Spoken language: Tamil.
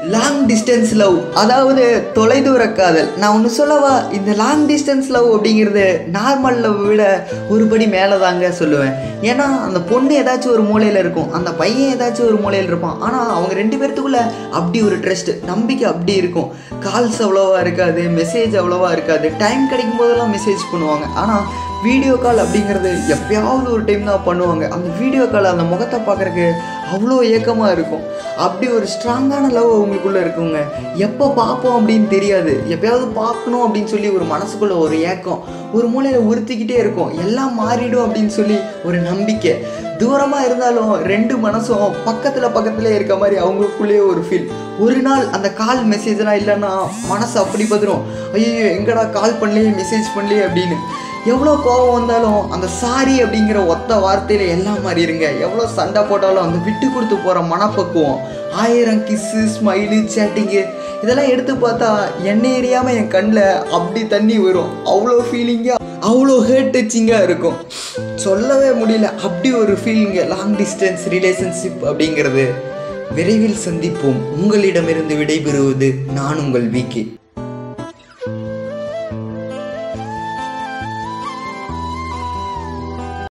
லாங் டிஸ்டன்ஸ் லவ் அதாவது தொலைதூர காதல் நான் ஒன்று சொல்லவா இந்த லாங் டிஸ்டன்ஸ் லவ் அப்படிங்கிறது நார்மல் லவ் விட ஒருபடி மேலே தாங்க சொல்லுவேன் ஏன்னா அந்த பொண்ணு ஏதாச்சும் ஒரு மூலையில் இருக்கும் அந்த பையன் ஏதாச்சும் ஒரு மூலையில் இருப்பான் ஆனால் அவங்க ரெண்டு பேர்த்துக்குள்ள அப்படி ஒரு ட்ரஸ்ட் நம்பிக்கை அப்படி இருக்கும் கால்ஸ் அவ்வளோவா இருக்காது மெசேஜ் அவ்வளோவா இருக்காது டைம் கிடைக்கும் போதெல்லாம் மெசேஜ் பண்ணுவாங்க ஆனால் வீடியோ கால் அப்படிங்கிறது எப்பயாவது ஒரு டைம் தான் பண்ணுவாங்க அந்த வீடியோ கால் அந்த முகத்தை பார்க்குறக்கு அவ்வளோ ஏக்கமாக இருக்கும் அப்படி ஒரு ஸ்ட்ராங்கான லவ் அவங்களுக்குள்ளே இருக்குங்க எப்போ பார்ப்போம் அப்படின்னு தெரியாது எப்பயாவது பார்க்கணும் அப்படின்னு சொல்லி ஒரு மனசுக்குள்ள ஒரு ஏக்கம் ஒரு மூலையில் உறுத்திக்கிட்டே இருக்கும் எல்லாம் மாறிடும் அப்படின்னு சொல்லி ஒரு நம்பிக்கை தூரமாக இருந்தாலும் ரெண்டு மனசும் பக்கத்தில் பக்கத்தில் இருக்க மாதிரி அவங்களுக்குள்ளேயே ஒரு ஃபீல் ஒரு நாள் அந்த கால் மெசேஜ்லாம் இல்லைன்னா மனசு அப்படி பத்திரும் ஐயோ எங்கடா கால் பண்ணலையே மெசேஜ் பண்ணலையே அப்படின்னு எவ்வளோ கோபம் வந்தாலும் அந்த சாரி அப்படிங்கிற ஒத்த வார்த்தையில் எல்லாம் மாறிடுங்க எவ்வளோ சண்டை போட்டாலும் அந்த விட்டு கொடுத்து போகிற மனப்பக்குவம் ஆயிரம் கிஸ்ஸு ஸ்மைலு சேட்டிங்கு இதெல்லாம் எடுத்து பார்த்தா என்னை எரியாமல் என் கண்ணில் அப்படி தண்ணி வரும் அவ்வளோ ஃபீலிங்காக அவ்வளோ ஹேர்ட் டச்சிங்காக இருக்கும் சொல்லவே முடியல அப்படி ஒரு ஃபீலிங்கு லாங் டிஸ்டன்ஸ் ரிலேஷன்ஷிப் அப்படிங்கிறது விரைவில் சந்திப்போம் உங்களிடமிருந்து விடைபெறுவது நான் உங்கள் விகே